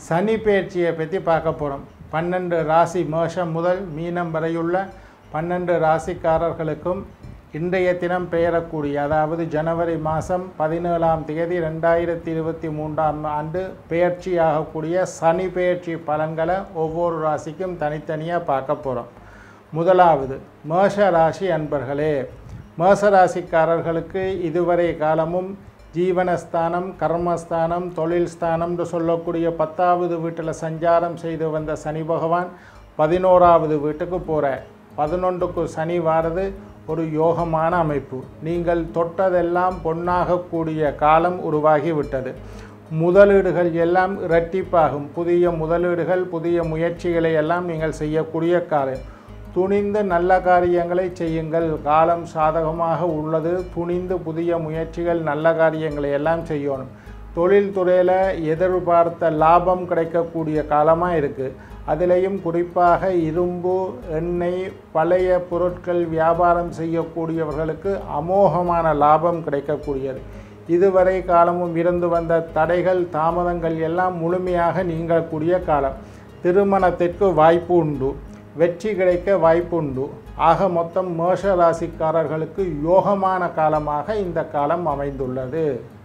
சனி பயிற்சியை பற்றி பார்க்க போகிறோம் பன்னெண்டு ராசி மேஷம் முதல் மீனம் வரையுள்ள பன்னெண்டு ராசிக்காரர்களுக்கும் இன்றைய தினம் பெயரக்கூடிய அதாவது ஜனவரி மாதம் பதினேழாம் தேதி ரெண்டாயிரத்தி இருபத்தி மூன்றாம் ஆண்டு பெயர்ச்சியாகக்கூடிய சனி பெயர்ச்சி பலன்களை ஒவ்வொரு ராசிக்கும் தனித்தனியாக பார்க்க போகிறோம் முதலாவது மேஷ ராசி அன்பர்களே மேஷ ராசிக்காரர்களுக்கு இதுவரை காலமும் ஜீவனஸ்தானம் கர்மஸ்தானம் தொழில் ஸ்தானம்னு சொல்லக்கூடிய பத்தாவது வீட்டில் சஞ்சாரம் செய்து வந்த சனி பகவான் பதினோராவது வீட்டுக்கு போகிற பதினொன்றுக்கு சனி வாரது ஒரு யோகமான அமைப்பு நீங்கள் தொட்டதெல்லாம் பொன்னாகக்கூடிய காலம் உருவாகி விட்டது முதலீடுகள் எல்லாம் இரட்டிப்பாகும் புதிய முதலீடுகள் புதிய முயற்சிகளை எல்லாம் நீங்கள் செய்யக்கூடிய காலம் துணிந்து நல்ல காரியங்களை செய்யுங்கள் காலம் சாதகமாக உள்ளது துணிந்து புதிய முயற்சிகள் நல்ல காரியங்களை எல்லாம் செய்யணும் தொழில்துறையில் எதிர்பார்த்த லாபம் கிடைக்கக்கூடிய காலமாக இருக்குது அதிலையும் குறிப்பாக இரும்பு எண்ணெய் பழைய பொருட்கள் வியாபாரம் செய்யக்கூடியவர்களுக்கு அமோகமான லாபம் கிடைக்கக்கூடியது இதுவரை காலமும் இருந்து வந்த தடைகள் தாமதங்கள் எல்லாம் முழுமையாக நீங்கக்கூடிய காலம் திருமணத்திற்கு வாய்ப்பு உண்டு வெற்றி கிடைக்க வாய்ப்புண்டு ஆக மொத்தம் மேஷ ராசிக்காரர்களுக்கு யோகமான காலமாக இந்த காலம் அமைந்துள்ளது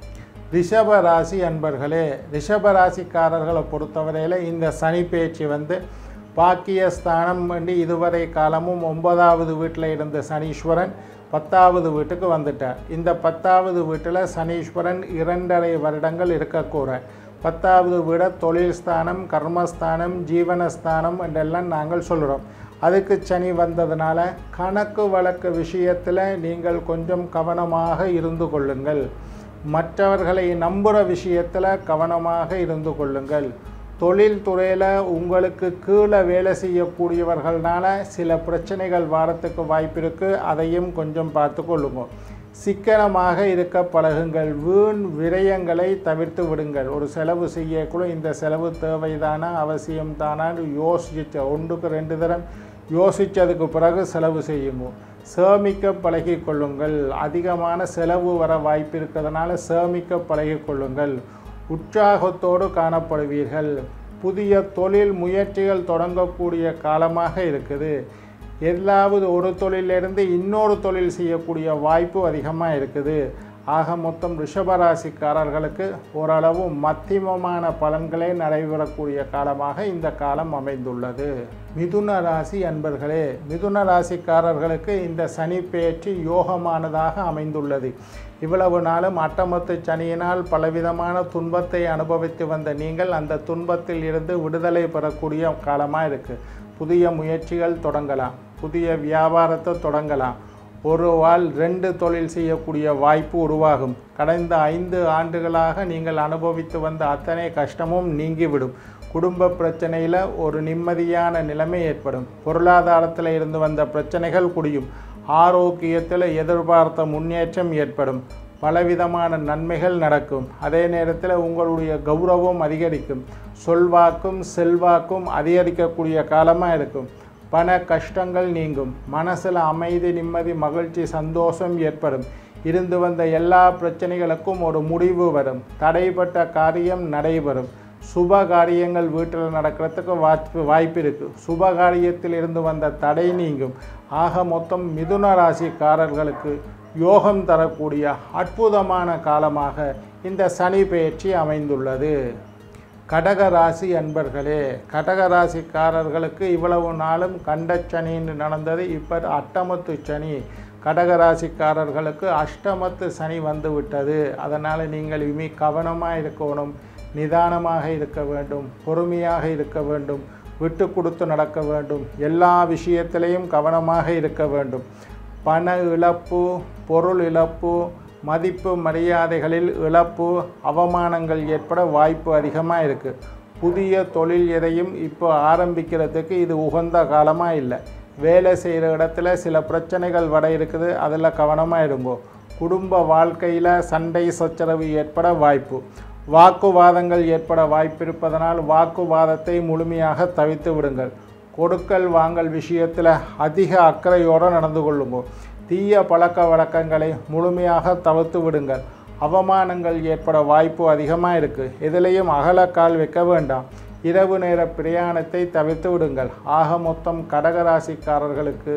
ரிஷப ராசி அன்பர்களே ரிஷப ராசிக்காரர்களை பொறுத்தவரையில் இந்த சனி பேச்சு வந்து பாக்கியஸ்தானம் வேண்டி இதுவரை காலமும் ஒன்பதாவது வீட்டில் இருந்த சனீஸ்வரன் பத்தாவது வீட்டுக்கு வந்துட்டார் இந்த பத்தாவது வீட்டில் சனீஸ்வரன் இரண்டரை வருடங்கள் இருக்கக்கூட பத்தாவது வீட தொழில் ஸ்தானம் கர்மஸ்தானம் ஜீவனஸ்தானம் என்றெல்லாம் நாங்கள் சொல்கிறோம் அதுக்கு சனி வந்ததுனால கணக்கு வழக்கு விஷயத்தில் நீங்கள் கொஞ்சம் கவனமாக இருந்து கொள்ளுங்கள் மற்றவர்களை நம்புகிற விஷயத்தில் கவனமாக இருந்து கொள்ளுங்கள் தொழில்துறையில் உங்களுக்கு கீழே வேலை செய்யக்கூடியவர்களால சில பிரச்சனைகள் வாரத்துக்கு வாய்ப்பு இருக்குது அதையும் கொஞ்சம் பார்த்து கொள்ளுங்க சிக்கனமாக இருக்க பழகுங்கள் வீண் விரயங்களை தவிர்த்து விடுங்கள் ஒரு செலவு செய்யக்குள்ள இந்த செலவு தேவைதானா அவசியம் தானான்னு யோசிச்ச ஒன்றுக்கு ரெண்டு தரம் யோசித்ததுக்கு பிறகு செலவு செய்யுங்க சேமிக்க பழகி கொள்ளுங்கள் அதிகமான செலவு வர வாய்ப்பு இருக்கிறதுனால சேமிக்க பழகி கொள்ளுங்கள் உற்சாகத்தோடு காணப்படுவீர்கள் புதிய தொழில் முயற்சிகள் தொடங்கக்கூடிய காலமாக இருக்குது எல்லாவது ஒரு தொழிலிருந்து இன்னொரு தொழில் செய்யக்கூடிய வாய்ப்பு அதிகமாக இருக்குது ஆக மொத்தம் ரிஷபராசிக்காரர்களுக்கு ஓரளவு மத்தியமமான பலன்களே நடைபெறக்கூடிய காலமாக இந்த காலம் அமைந்துள்ளது மிதுன ராசி அன்பர்களே மிதுன ராசிக்காரர்களுக்கு இந்த சனி பெயர்ச்சி யோகமானதாக அமைந்துள்ளது இவ்வளவு நாளும் அட்டமத்து சனியினால் பலவிதமான துன்பத்தை அனுபவித்து வந்த நீங்கள் அந்த துன்பத்தில் இருந்து விடுதலை பெறக்கூடிய காலமாக இருக்குது புதிய முயற்சிகள் தொடங்கலாம் புதிய வியாபாரத்தை தொடங்கலாம் ஒரு வால் ரெண்டு தொழில் செய்யக்கூடிய வாய்ப்பு உருவாகும் கடந்த ஐந்து ஆண்டுகளாக நீங்கள் அனுபவித்து வந்த அத்தனை கஷ்டமும் நீங்கிவிடும் குடும்ப பிரச்சனையில் ஒரு நிம்மதியான நிலைமை ஏற்படும் பொருளாதாரத்தில் இருந்து வந்த பிரச்சனைகள் குடியும் ஆரோக்கியத்தில் எதிர்பார்த்த முன்னேற்றம் ஏற்படும் பலவிதமான நன்மைகள் நடக்கும் அதே நேரத்தில் உங்களுடைய கௌரவம் அதிகரிக்கும் சொல்வாக்கும் செல்வாக்கும் அதிகரிக்கக்கூடிய காலமாக இருக்கும் பண கஷ்டங்கள் நீங்கும் மனசில் அமைதி நிம்மதி மகிழ்ச்சி சந்தோஷம் ஏற்படும் இருந்து வந்த எல்லா பிரச்சனைகளுக்கும் ஒரு முடிவு வரும் தடைப்பட்ட காரியம் நடைபெறும் சுப காரியங்கள் வீட்டில் நடக்கிறதுக்கு வாய்ப்பு வாய்ப்பு இருக்குது சுப காரியத்தில் இருந்து வந்த தடை நீங்கும் ஆக மொத்தம் மிதுன ராசிக்காரர்களுக்கு யோகம் தரக்கூடிய அற்புதமான காலமாக இந்த சனி பெயர்ச்சி அமைந்துள்ளது கடக ராசி அன்பர்களே கடக ராசிக்காரர்களுக்கு இவ்வளவு நாளும் கண்டச்சனின்னு நடந்தது இப்போ அட்டமத்து சனி கடக ராசிக்காரர்களுக்கு அஷ்டமத்து சனி வந்து விட்டது அதனால் நீங்கள் இனி கவனமாக இருக்கணும் நிதானமாக இருக்க வேண்டும் பொறுமையாக இருக்க வேண்டும் விட்டு கொடுத்து நடக்க வேண்டும் எல்லா விஷயத்திலையும் கவனமாக இருக்க வேண்டும் பண இழப்பு பொருள் இழப்பு மதிப்பு மரியாதைகளில் இழப்பு அவமானங்கள் ஏற்பட வாய்ப்பு அதிகமாக இருக்குது புதிய தொழில் எதையும் இப்போ ஆரம்பிக்கிறதுக்கு இது உகந்த காலமாக இல்லை வேலை செய்கிற இடத்துல சில பிரச்சனைகள் வர இருக்குது அதில் கவனமாக இருங்கோ குடும்ப வாழ்க்கையில் சண்டை சச்சரவு ஏற்பட வாய்ப்பு வாக்குவாதங்கள் ஏற்பட வாய்ப்பு இருப்பதனால் வாக்குவாதத்தை முழுமையாக தவித்து விடுங்கள் கொடுக்கல் வாங்கல் விஷயத்தில் அதிக அக்கறையோடு நடந்து கொள்ளுங்க தீய பழக்க வழக்கங்களை முழுமையாக தவிர்த்து விடுங்கள் அவமானங்கள் ஏற்பட வாய்ப்பு அதிகமாக இருக்குது எதிலையும் அகலக்கால் வைக்க வேண்டாம் இரவு நேர பிரயாணத்தை தவிர்த்து விடுங்கள் ஆக மொத்தம் கடகராசிக்காரர்களுக்கு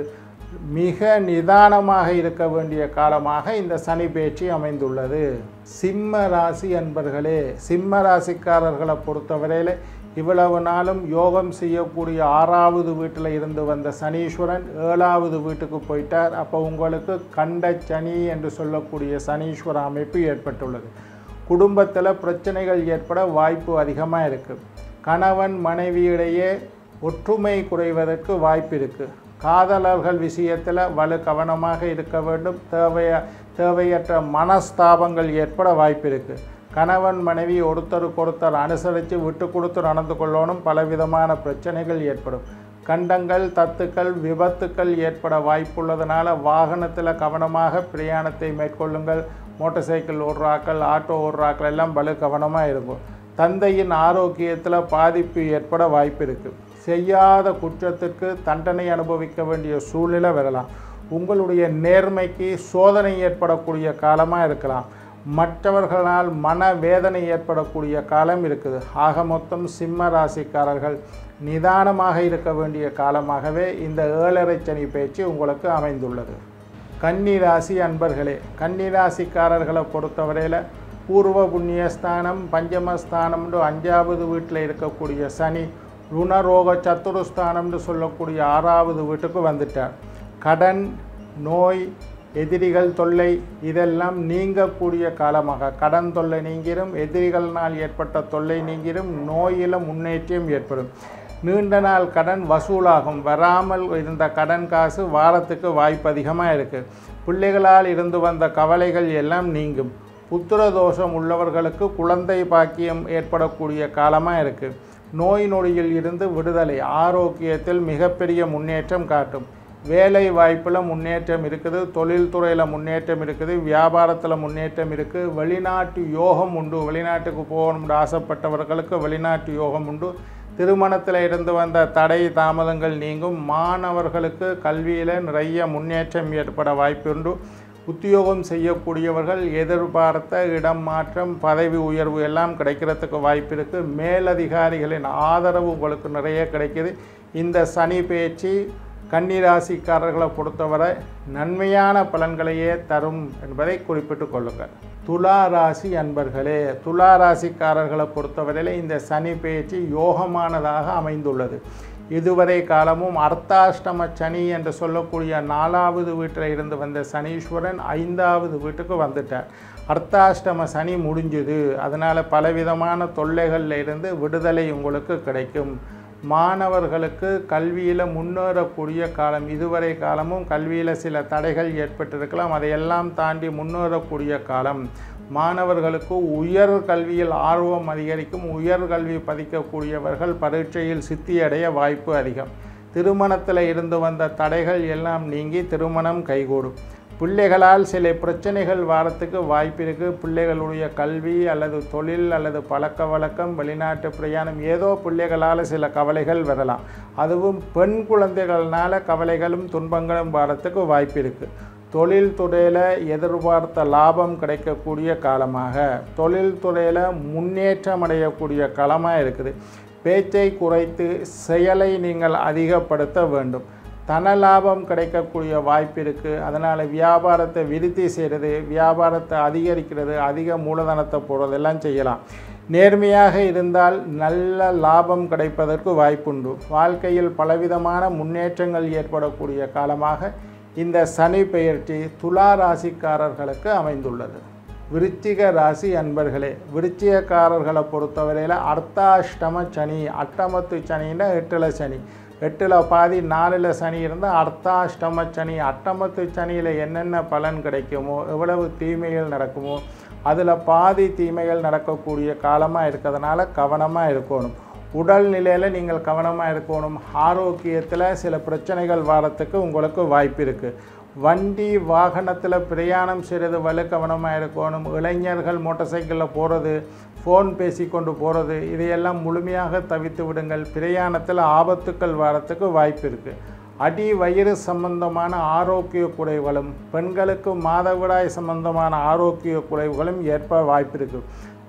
மிக நிதானமாக இருக்க வேண்டிய காலமாக இந்த சனி பேச்சு அமைந்துள்ளது சிம்ம ராசி அன்பர்களே சிம்ம ராசிக்காரர்களை பொறுத்தவரையில் இவ்வளவு நாளும் யோகம் செய்யக்கூடிய ஆறாவது வீட்டில் இருந்து வந்த சனீஸ்வரன் ஏழாவது வீட்டுக்கு போயிட்டார் அப்போ உங்களுக்கு கண்ட சனி என்று சொல்லக்கூடிய சனீஸ்வர அமைப்பு ஏற்பட்டுள்ளது குடும்பத்தில் பிரச்சனைகள் ஏற்பட வாய்ப்பு அதிகமாக இருக்குது கணவன் மனைவியிடையே ஒற்றுமை குறைவதற்கு வாய்ப்பு இருக்குது காதலர்கள் விஷயத்தில் வலு கவனமாக இருக்க வேண்டும் தேவைய தேவையற்ற மனஸ்தாபங்கள் ஏற்பட வாய்ப்பு இருக்குது கணவன் மனைவி ஒருத்தருக்கு ஒருத்தர் அனுசரித்து விட்டு கொடுத்து நடந்து கொள்ளணும் பலவிதமான பிரச்சனைகள் ஏற்படும் கண்டங்கள் தத்துக்கள் விபத்துக்கள் ஏற்பட வாய்ப்புள்ளதுனால வாகனத்தில் கவனமாக பிரயாணத்தை மேற்கொள்ளுங்கள் மோட்டார் சைக்கிள் ஓடுறாக்கள் ஆட்டோ ஓடுறாக்கள் எல்லாம் பல கவனமாக இருக்கும் தந்தையின் ஆரோக்கியத்தில் பாதிப்பு ஏற்பட வாய்ப்பு இருக்குது செய்யாத குற்றத்திற்கு தண்டனை அனுபவிக்க வேண்டிய சூழ்நிலை வரலாம் உங்களுடைய நேர்மைக்கு சோதனை ஏற்படக்கூடிய காலமாக இருக்கலாம் மற்றவர்களால் மன வேதனை ஏற்படக்கூடிய காலம் இருக்குது ஆக மொத்தம் சிம்ம ராசிக்காரர்கள் நிதானமாக இருக்க வேண்டிய காலமாகவே இந்த ஏழரை சனி பேச்சு உங்களுக்கு அமைந்துள்ளது கன்னிராசி அன்பர்களே கன்னிராசிக்காரர்களை பொறுத்தவரையில் பூர்வ புண்ணியஸ்தானம் பஞ்சமஸ்தானம்னு அஞ்சாவது வீட்டில் இருக்கக்கூடிய சனி ருணரோக சத்துருஸ்தானம்னு சொல்லக்கூடிய ஆறாவது வீட்டுக்கு வந்துட்டார் கடன் நோய் எதிரிகள் தொல்லை இதெல்லாம் நீங்கக்கூடிய காலமாக கடன் தொல்லை நீங்கிரும் எதிரிகளினால் ஏற்பட்ட தொல்லை நீங்கிரும் நோயில் முன்னேற்றம் ஏற்படும் நீண்ட நாள் கடன் வசூலாகும் வராமல் இருந்த கடன் காசு வாரத்துக்கு வாய்ப்பு அதிகமாக இருக்குது பிள்ளைகளால் இருந்து வந்த கவலைகள் எல்லாம் நீங்கும் புத்திர தோஷம் உள்ளவர்களுக்கு குழந்தை பாக்கியம் ஏற்படக்கூடிய காலமாக இருக்குது நோய் நொடியில் இருந்து விடுதலை ஆரோக்கியத்தில் மிகப்பெரிய முன்னேற்றம் காட்டும் வேலை வாய்ப்பில் முன்னேற்றம் இருக்குது தொழில்துறையில் முன்னேற்றம் இருக்குது வியாபாரத்தில் முன்னேற்றம் இருக்குது வெளிநாட்டு யோகம் உண்டு வெளிநாட்டுக்கு போகணும்னு ஆசைப்பட்டவர்களுக்கு வெளிநாட்டு யோகம் உண்டு திருமணத்தில் இருந்து வந்த தடை தாமதங்கள் நீங்கும் மாணவர்களுக்கு கல்வியில் நிறைய முன்னேற்றம் ஏற்பட வாய்ப்புண்டு உத்தியோகம் செய்யக்கூடியவர்கள் எதிர்பார்த்த இடம் மாற்றம் பதவி உயர்வு எல்லாம் கிடைக்கிறதுக்கு வாய்ப்பு இருக்குது மேலதிகாரிகளின் ஆதரவு உங்களுக்கு நிறைய கிடைக்குது இந்த சனி பேச்சு கன்னிராசிக்காரர்களை பொறுத்தவரை நன்மையான பலன்களையே தரும் என்பதை குறிப்பிட்டு கொள்ளுங்கள் துலா ராசி அன்பர்களே துலா ராசிக்காரர்களை பொறுத்தவரையில் இந்த சனி பேச்சு யோகமானதாக அமைந்துள்ளது இதுவரை காலமும் அர்த்தாஷ்டம சனி என்று சொல்லக்கூடிய நாலாவது வீட்டில் இருந்து வந்த சனீஸ்வரன் ஐந்தாவது வீட்டுக்கு வந்துட்டார் அர்த்தாஷ்டம சனி முடிஞ்சுது அதனால் பலவிதமான தொல்லைகளில் இருந்து விடுதலை உங்களுக்கு கிடைக்கும் மாணவர்களுக்கு கல்வியில் முன்னேறக்கூடிய காலம் இதுவரை காலமும் கல்வியில் சில தடைகள் ஏற்பட்டிருக்கலாம் அதையெல்லாம் தாண்டி முன்னேறக்கூடிய காலம் மாணவர்களுக்கு உயர் கல்வியில் ஆர்வம் அதிகரிக்கும் உயர் கல்வி பதிக்கக்கூடியவர்கள் பரீட்சையில் சித்தியடைய வாய்ப்பு அதிகம் திருமணத்தில் இருந்து வந்த தடைகள் எல்லாம் நீங்கி திருமணம் கைகூடும் பிள்ளைகளால் சில பிரச்சனைகள் வாரத்துக்கு வாய்ப்பு இருக்குது பிள்ளைகளுடைய கல்வி அல்லது தொழில் அல்லது பழக்க வழக்கம் வெளிநாட்டு பிரயாணம் ஏதோ பிள்ளைகளால் சில கவலைகள் வரலாம் அதுவும் பெண் குழந்தைகள்னால கவலைகளும் துன்பங்களும் வாரத்துக்கு வாய்ப்பு இருக்குது தொழில் துறையில் எதிர்பார்த்த லாபம் கிடைக்கக்கூடிய காலமாக தொழில் துறையில் முன்னேற்றம் அடையக்கூடிய காலமாக இருக்குது பேச்சை குறைத்து செயலை நீங்கள் அதிகப்படுத்த வேண்டும் தன லாபம் கிடைக்கக்கூடிய வாய்ப்பு இருக்குது அதனால் வியாபாரத்தை விருத்தி செய்கிறது வியாபாரத்தை அதிகரிக்கிறது அதிக மூலதனத்தை போடுறதெல்லாம் செய்யலாம் நேர்மையாக இருந்தால் நல்ல லாபம் கிடைப்பதற்கு வாய்ப்புண்டு வாழ்க்கையில் பலவிதமான முன்னேற்றங்கள் ஏற்படக்கூடிய காலமாக இந்த சனி பெயர்ச்சி துலா ராசிக்காரர்களுக்கு அமைந்துள்ளது விருச்சிக ராசி அன்பர்களே விருச்சிகக்காரர்களை பொறுத்தவரையில் அர்த்தாஷ்டம சனி அட்டமத்து சனின்னா எட்டுல சனி எட்டில் பாதி நாலில் சனி இருந்தால் அர்த்தாஷ்டம சனி அட்டமத்து சனியில் என்னென்ன பலன் கிடைக்குமோ எவ்வளவு தீமைகள் நடக்குமோ அதில் பாதி தீமைகள் நடக்கக்கூடிய காலமாக இருக்கிறதுனால கவனமாக இருக்கணும் உடல் நிலையில் நீங்கள் கவனமாக இருக்கணும் ஆரோக்கியத்தில் சில பிரச்சனைகள் வரத்துக்கு உங்களுக்கு வாய்ப்பு இருக்குது வண்டி வாகனத்தில் பிரயாணம் செய்கிறது வலு கவனமாக இருக்கணும் இளைஞர்கள் மோட்டார் சைக்கிளில் போகிறது ஃபோன் பேசிக்கொண்டு போகிறது இதையெல்லாம் முழுமையாக தவித்து விடுங்கள் பிரயாணத்தில் ஆபத்துக்கள் வரத்துக்கு வாய்ப்பு இருக்குது அடி வயிறு சம்பந்தமான ஆரோக்கிய குறைவுகளும் பெண்களுக்கு மாதவிடாய் சம்பந்தமான ஆரோக்கிய குறைவுகளும் ஏற்ப வாய்ப்பு இருக்குது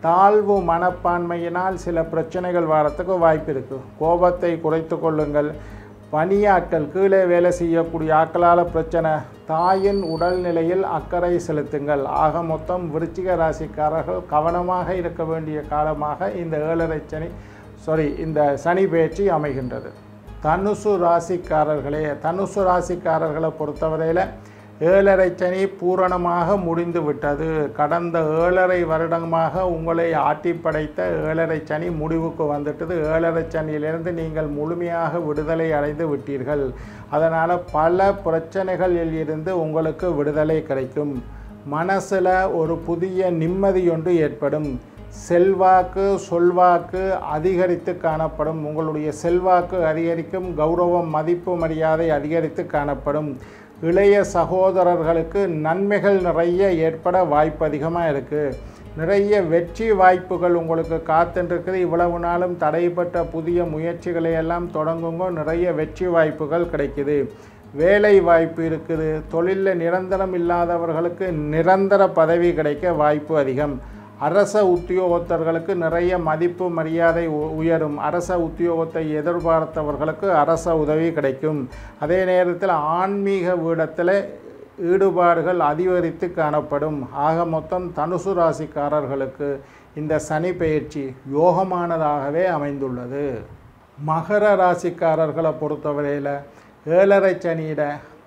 தாழ்வு மனப்பான்மையினால் சில பிரச்சனைகள் வரத்துக்கு வாய்ப்பு இருக்குது கோபத்தை குறைத்து கொள்ளுங்கள் பணியாட்கள் கீழே வேலை செய்யக்கூடிய ஆக்களால் பிரச்சனை தாயின் உடல்நிலையில் அக்கறை செலுத்துங்கள் ஆக மொத்தம் விருச்சிக ராசிக்காரர்கள் கவனமாக இருக்க வேண்டிய காலமாக இந்த ஏழரை சனி சாரி இந்த சனி பயிற்சி அமைகின்றது தனுசு ராசிக்காரர்களே தனுசு ராசிக்காரர்களை பொறுத்தவரையில் ஏழரை சனி பூரணமாக முடிந்து விட்டது கடந்த ஏழரை வருடமாக உங்களை ஆட்டி படைத்த ஏழரை சனி முடிவுக்கு வந்துட்டது ஏழரை சனியிலிருந்து நீங்கள் முழுமையாக விடுதலை அடைந்து விட்டீர்கள் அதனால் பல பிரச்சனைகளில் இருந்து உங்களுக்கு விடுதலை கிடைக்கும் மனசில் ஒரு புதிய நிம்மதியொன்று ஏற்படும் செல்வாக்கு சொல்வாக்கு அதிகரித்து காணப்படும் உங்களுடைய செல்வாக்கு அதிகரிக்கும் கௌரவம் மதிப்பு மரியாதை அதிகரித்து காணப்படும் இளைய சகோதரர்களுக்கு நன்மைகள் நிறைய ஏற்பட வாய்ப்பு அதிகமாக இருக்குது நிறைய வெற்றி வாய்ப்புகள் உங்களுக்கு காத்துருக்குது இவ்வளவு நாளும் தடைப்பட்ட புதிய முயற்சிகளை எல்லாம் தொடங்குங்க நிறைய வெற்றி வாய்ப்புகள் கிடைக்குது வேலை வாய்ப்பு இருக்குது தொழிலில் நிரந்தரம் இல்லாதவர்களுக்கு நிரந்தர பதவி கிடைக்க வாய்ப்பு அதிகம் அரச உத்தியோகத்தர்களுக்கு நிறைய மதிப்பு மரியாதை உ- உயரும் அரச உத்தியோகத்தை எதிர்பார்த்தவர்களுக்கு அரச உதவி கிடைக்கும் அதே நேரத்தில் ஆன்மீக வீடத்தில் ஈடுபாடுகள் அதிகரித்து காணப்படும் ஆக மொத்தம் தனுசு ராசிக்காரர்களுக்கு இந்த சனி பெயர்ச்சி யோகமானதாகவே அமைந்துள்ளது மகர ராசிக்காரர்களை பொறுத்தவரையில் ஏழரை சனியிட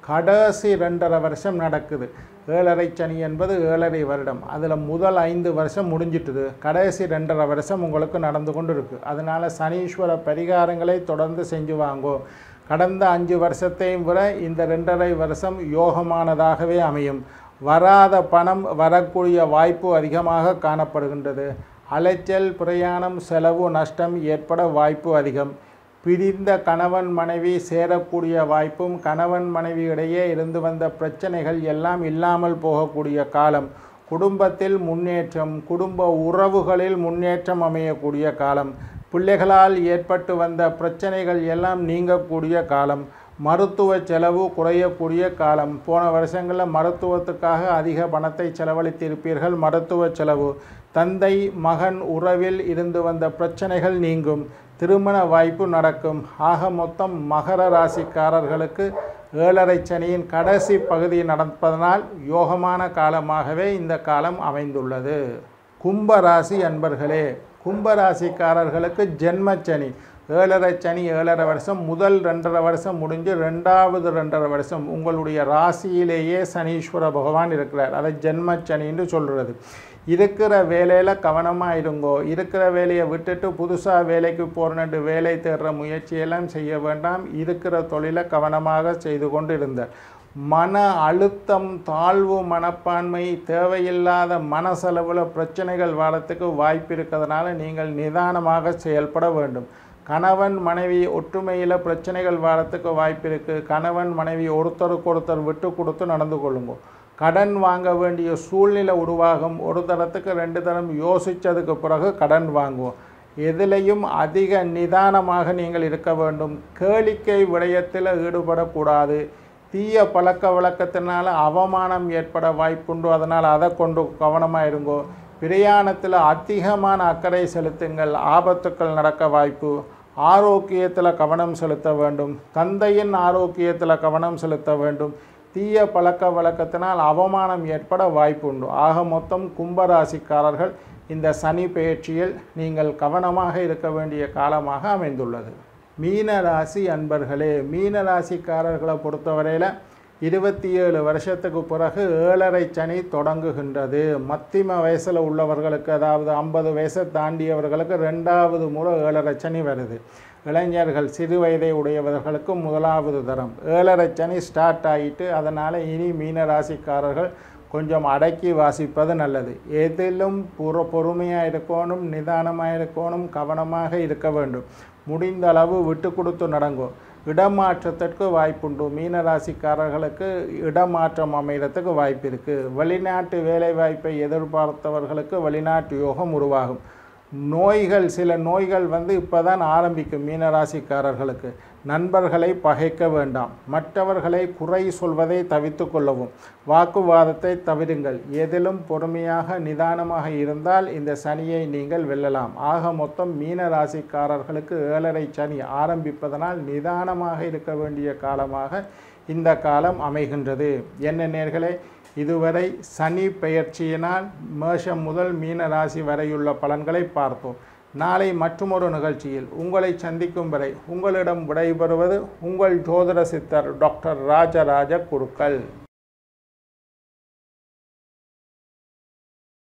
கடைசி ரெண்டரை வருஷம் நடக்குது ஏழரை சனி என்பது ஏழரை வருடம் அதில் முதல் ஐந்து வருஷம் முடிஞ்சிட்டுது கடைசி ரெண்டரை வருஷம் உங்களுக்கு நடந்து கொண்டு இருக்குது அதனால் சனீஸ்வர பரிகாரங்களை தொடர்ந்து செஞ்சு வாங்கோ கடந்த அஞ்சு வருஷத்தையும் விட இந்த ரெண்டரை வருஷம் யோகமானதாகவே அமையும் வராத பணம் வரக்கூடிய வாய்ப்பு அதிகமாக காணப்படுகின்றது அலைச்சல் பிரயாணம் செலவு நஷ்டம் ஏற்பட வாய்ப்பு அதிகம் பிரிந்த கணவன் மனைவி சேரக்கூடிய வாய்ப்பும் கணவன் மனைவி இடையே இருந்து வந்த பிரச்சனைகள் எல்லாம் இல்லாமல் போகக்கூடிய காலம் குடும்பத்தில் முன்னேற்றம் குடும்ப உறவுகளில் முன்னேற்றம் அமையக்கூடிய காலம் பிள்ளைகளால் ஏற்பட்டு வந்த பிரச்சனைகள் எல்லாம் நீங்கக்கூடிய காலம் மருத்துவ செலவு குறையக்கூடிய காலம் போன வருஷங்களில் மருத்துவத்துக்காக அதிக பணத்தை செலவழித்திருப்பீர்கள் மருத்துவ செலவு தந்தை மகன் உறவில் இருந்து வந்த பிரச்சனைகள் நீங்கும் திருமண வாய்ப்பு நடக்கும் ஆக மொத்தம் மகர ராசிக்காரர்களுக்கு ஏழரை சனியின் கடைசி பகுதி நடப்பதனால் யோகமான காலமாகவே இந்த காலம் அமைந்துள்ளது கும்ப ராசி அன்பர்களே கும்ப ராசிக்காரர்களுக்கு ஜென்மச்சனி ஏழரை சனி ஏழரை வருஷம் முதல் ரெண்டரை வருஷம் முடிஞ்சு ரெண்டாவது ரெண்டரை வருஷம் உங்களுடைய ராசியிலேயே சனீஸ்வர பகவான் இருக்கிறார் அதை ஜென்மச்சனின்னு சொல்கிறது இருக்கிற வேலையில் கவனமாக இருங்கோ இருக்கிற வேலையை விட்டுட்டு புதுசாக வேலைக்கு போகிறனட்டு வேலை தேடுற முயற்சியெல்லாம் செய்ய வேண்டாம் இருக்கிற தொழிலை கவனமாக செய்து கொண்டு இருந்தார் மன அழுத்தம் தாழ்வு மனப்பான்மை தேவையில்லாத மனசளவில் பிரச்சனைகள் வரத்துக்கு வாய்ப்பு இருக்கிறதுனால நீங்கள் நிதானமாக செயல்பட வேண்டும் கணவன் மனைவி ஒற்றுமையில் பிரச்சனைகள் வரத்துக்கு வாய்ப்பு இருக்குது கணவன் மனைவி ஒருத்தருக்கு ஒருத்தர் விட்டு கொடுத்து நடந்து கொள்ளுங்க கடன் வாங்க வேண்டிய சூழ்நிலை உருவாகும் ஒரு தரத்துக்கு ரெண்டு தரம் யோசித்ததுக்கு பிறகு கடன் வாங்குவோம் எதிலையும் அதிக நிதானமாக நீங்கள் இருக்க வேண்டும் கேளிக்கை விடயத்தில் ஈடுபடக்கூடாது தீய பழக்க வழக்கத்தினால அவமானம் ஏற்பட வாய்ப்புண்டு அதனால் அதை கொண்டு கவனமாக இருங்கோ பிரயாணத்தில் அதிகமான அக்கறை செலுத்துங்கள் ஆபத்துக்கள் நடக்க வாய்ப்பு ஆரோக்கியத்தில் கவனம் செலுத்த வேண்டும் தந்தையின் ஆரோக்கியத்தில் கவனம் செலுத்த வேண்டும் தீய பழக்க வழக்கத்தினால் அவமானம் ஏற்பட வாய்ப்பு உண்டு ஆக மொத்தம் கும்பராசிக்காரர்கள் இந்த சனி பெயர்ச்சியில் நீங்கள் கவனமாக இருக்க வேண்டிய காலமாக அமைந்துள்ளது மீன ராசி அன்பர்களே மீன ராசிக்காரர்களை பொறுத்தவரையில் இருபத்தி ஏழு வருஷத்துக்கு பிறகு ஏழரை சனி தொடங்குகின்றது மத்திம வயசில் உள்ளவர்களுக்கு அதாவது ஐம்பது வயசை தாண்டியவர்களுக்கு ரெண்டாவது முறை ஏழரை சனி வருது இளைஞர்கள் சிறு வயதை உடையவர்களுக்கு முதலாவது தரம் ஏழரை சனி ஸ்டார்ட் ஆகிட்டு அதனால் இனி மீன ராசிக்காரர்கள் கொஞ்சம் அடக்கி வாசிப்பது நல்லது எதிலும் புற பொறுமையாக இருக்கணும் நிதானமாக இருக்கணும் கவனமாக இருக்க வேண்டும் முடிந்த அளவு விட்டு கொடுத்து நடங்கும் இடமாற்றத்திற்கு வாய்ப்புண்டு மீனராசிக்காரர்களுக்கு இடமாற்றம் அமைகிறதுக்கு வாய்ப்பு இருக்குது வெளிநாட்டு வேலை வாய்ப்பை எதிர்பார்த்தவர்களுக்கு வெளிநாட்டு யோகம் உருவாகும் நோய்கள் சில நோய்கள் வந்து இப்போ தான் ஆரம்பிக்கும் மீனராசிக்காரர்களுக்கு நண்பர்களை பகைக்க வேண்டாம் மற்றவர்களை குறை சொல்வதை தவித்து கொள்ளவும் வாக்குவாதத்தை தவிருங்கள் எதிலும் பொறுமையாக நிதானமாக இருந்தால் இந்த சனியை நீங்கள் வெல்லலாம் ஆக மொத்தம் மீன ராசிக்காரர்களுக்கு ஏழரை சனி ஆரம்பிப்பதனால் நிதானமாக இருக்க வேண்டிய காலமாக இந்த காலம் அமைகின்றது என்ன நேர்களே இதுவரை சனி பெயர்ச்சியினால் மேஷம் முதல் மீன ராசி வரையுள்ள பலன்களை பார்த்தோம் நாளை மற்றுமொரு நிகழ்ச்சியில் உங்களை சந்திக்கும் வரை உங்களிடம் விடைபெறுவது உங்கள் ஜோதிட சித்தர் டாக்டர் ராஜராஜ குருக்கள்